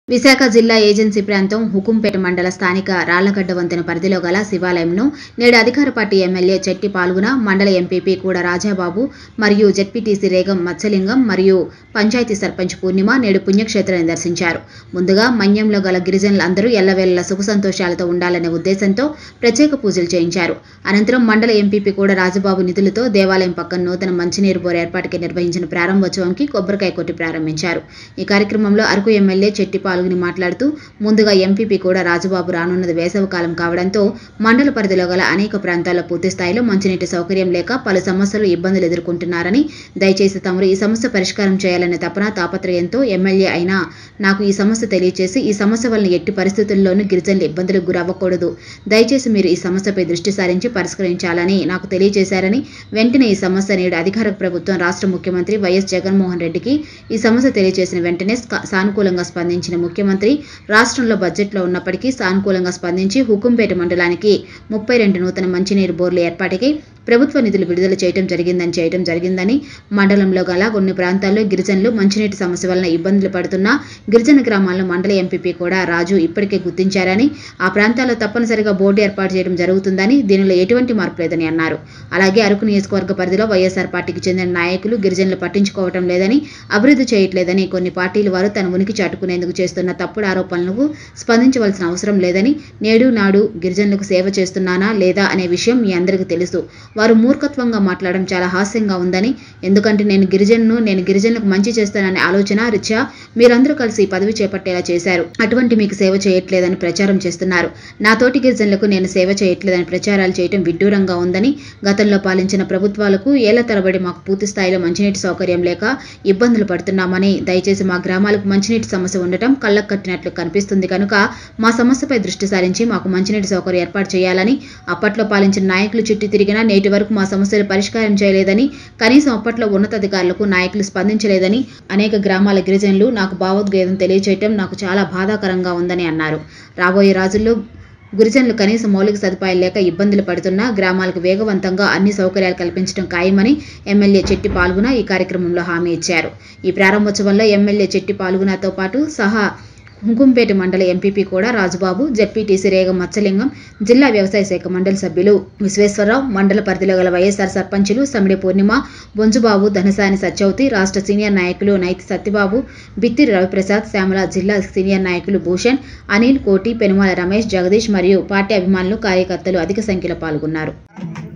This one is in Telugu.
విశాఖ జిల్లా ఏజెన్సీ ప్రాంతం హుకుంపేట మండల స్థానిక రాళ్లగడ్డ వంతెన పరిధిలో గల శివాలయంను నేడు అధికార పార్టీ ఎమ్మెల్యే చెట్టి పాల్గొన మండల ఎంపీపీ కూడా రాజాబాబు మరియు జెడ్పీటీసీ రేగం మత్స్యలింగం మరియు పంచాయతీ సర్పంచ్ పూర్ణిమ నేడు పుణ్యక్షేత్రాన్ని దర్శించారు ముందుగా మన్యంలో గల గిరిజనులందరూ ఎల్లవేళలా సుఖ సంతోషాలతో ఉండాలనే ఉద్దేశంతో ప్రత్యేక పూజలు చేయించారు అనంతరం మండల ఎంపీపీ కూడా రాజబాబు నిధులతో దేవాలయం పక్కన నూతన మంచినీరు బోర్ ఏర్పాటుకి నిర్వహించిన ప్రారంభోత్సవంకి కొబ్బరికాయ కొట్టి ప్రారంభించారు ఈ కార్యక్రమంలో అరకు ఎమ్మెల్యే చెట్టి పాల్గొని మాట్లాడుతూ ముందుగా ఎంపీపీ కూడా రాజుబాబు రానున్నది వేసవి కాలం కావడంతో మండల పరిధిలో గల అనేక ప్రాంతాల్లో పూర్తి స్థాయిలో మంచినీటి సౌకర్యం లేక పలు సమస్యలు ఇబ్బందులు ఎదుర్కొంటున్నారని దయచేసి తమరు ఈ సమస్య పరిష్కారం చేయాలనే తపన తాపత్రయంతో ఎమ్మెల్యే అయినా నాకు ఈ సమస్య తెలియచేసి ఈ సమస్య వలన ఎట్టి పరిస్థితుల్లోనూ గిరిజనులు ఇబ్బందులకు గురవ్వకూడదు దయచేసి మీరు ఈ సమస్యపై దృష్టి సారించి పరిష్కరించాలని నాకు తెలియజేశారని వెంటనే ఈ సమస్య నేడు అధికార ప్రభుత్వం రాష్ట్ర ముఖ్యమంత్రి వైఎస్ జగన్మోహన్ రెడ్డికి ఈ సమస్య తెలియజేసిన వెంటనే స్క- సానుకూలంగా స్పందించిన ముఖ్యమంత్రి రాష్ట్రంలో బడ్జెట్లో ఉన్నప్పటికీ సానుకూలంగా స్పందించి హుకుంపేట మండలానికి ముప్పై రెండు నూతన మంచినీరు బోర్లు ఏర్పాటుకి ప్రభుత్వ నిధులు విడుదల చేయడం జరిగిందని చేయడం జరిగిందని మండలంలో గల కొన్ని ప్రాంతాల్లో గిరిజనులు మంచినీటి సమస్య వలన ఇబ్బందులు పడుతున్న గిరిజన గ్రామాల్లో మండల ఎంపీపీ కూడా రాజు ఇప్పటికే గుర్తించారని ఆ ప్రాంతాల్లో తప్పనిసరిగా బోర్డు ఏర్పాటు చేయడం జరుగుతుందని దీనిలో ఎటువంటి మార్పు లేదని అన్నారు అలాగే అరకు నియోజకవర్గ పరిధిలో వైఎస్ఆర్ పార్టీకి చెందిన నాయకులు గిరిజనులు పట్టించుకోవటం లేదని అభివృద్ధి చేయట్లేదని కొన్ని పార్టీల వారు తన ఉనికి చాటుకునేందుకు చేస్తున్న తప్పుడు ఆరోపణలకు స్పందించవలసిన అవసరం లేదని నేడు నాడు గిరిజనులకు సేవ చేస్తున్నానా లేదా అనే విషయం మీ అందరికీ తెలుసు వారు మూర్ఖత్వంగా మాట్లాడడం చాలా హాస్యంగా ఉందని ఎందుకంటే నేను గిరిజనును నేను గిరిజనులకు మంచి చేస్తాననే ఆలోచన రీత్యా మీరందరూ కలిసి ఈ పదవి చేపట్టేలా చేశారు అటువంటి మీకు సేవ చేయట్లేదని ప్రచారం చేస్తున్నారు నాతోటి గిరిజనులకు నేను సేవ చేయట్లేదని ప్రచారాలు చేయడం విడ్డూరంగా ఉందని గతంలో పాలించిన ప్రభుత్వాలకు ఏళ్ల తరబడి మాకు పూర్తి స్థాయిలో మంచినీటి సౌకర్యం లేక ఇబ్బందులు పడుతున్నామని దయచేసి మా గ్రామాలకు మంచినీటి సమస్య ఉండటం కళ్ళకు కట్టినట్లు కనిపిస్తుంది కనుక మా సమస్యపై దృష్టి సారించి మాకు మంచినీటి సౌకర్యం ఏర్పాటు చేయాలని అప్పట్లో పాలించిన నాయకులు చుట్టి తిరిగినా నేటి వరకు మా సమస్యలు పరిష్కారం చేయలేదని కనీసం అప్పట్లో ఉన్నతాధికారులకు నాయకులు స్పందించలేదని అనేక గ్రామాల గిరిజనులు నాకు భావోద్వేదం తెలియచేయటం నాకు చాలా బాధాకరంగా ఉందని అన్నారు రాబోయే రోజుల్లో గిరిజనులు కనీస మౌలిక సదుపాయాలు లేక ఇబ్బందులు పడుతున్నా గ్రామాలకు వేగవంతంగా అన్ని సౌకర్యాలు కల్పించడం ఖాయమని ఎమ్మెల్యే చెట్టి పాల్గొన ఈ కార్యక్రమంలో హామీ ఇచ్చారు ఈ ప్రారంభోత్సవంలో ఎమ్మెల్యే చెట్టి పాల్గొనతో పాటు సహా కుంకుంపేట మండల ఎంపీపీ కూడా రాజుబాబు జెడ్పీటీసీ రేగ మత్స్యలింగం జిల్లా వ్యవసాయ శాఖ మండలి సభ్యులు విశ్వేశ్వరరావు మండల పరిధిలో గల వైఎస్ఆర్ సర్పంచులు సమిడి పూర్ణిమ బొంజుబాబు ధనసాని సత్యవతి రాష్ట్ర సీనియర్ నాయకులు నైతి సత్యబాబు బిత్తిరి రవిప్రసాద్ శ్యామల జిల్లా సీనియర్ నాయకులు భూషణ్ అనిల్ కోటి పెనుమాల రమేష్ జగదీష్ మరియు పార్టీ అభిమానులు కార్యకర్తలు అధిక సంఖ్యలో పాల్గొన్నారు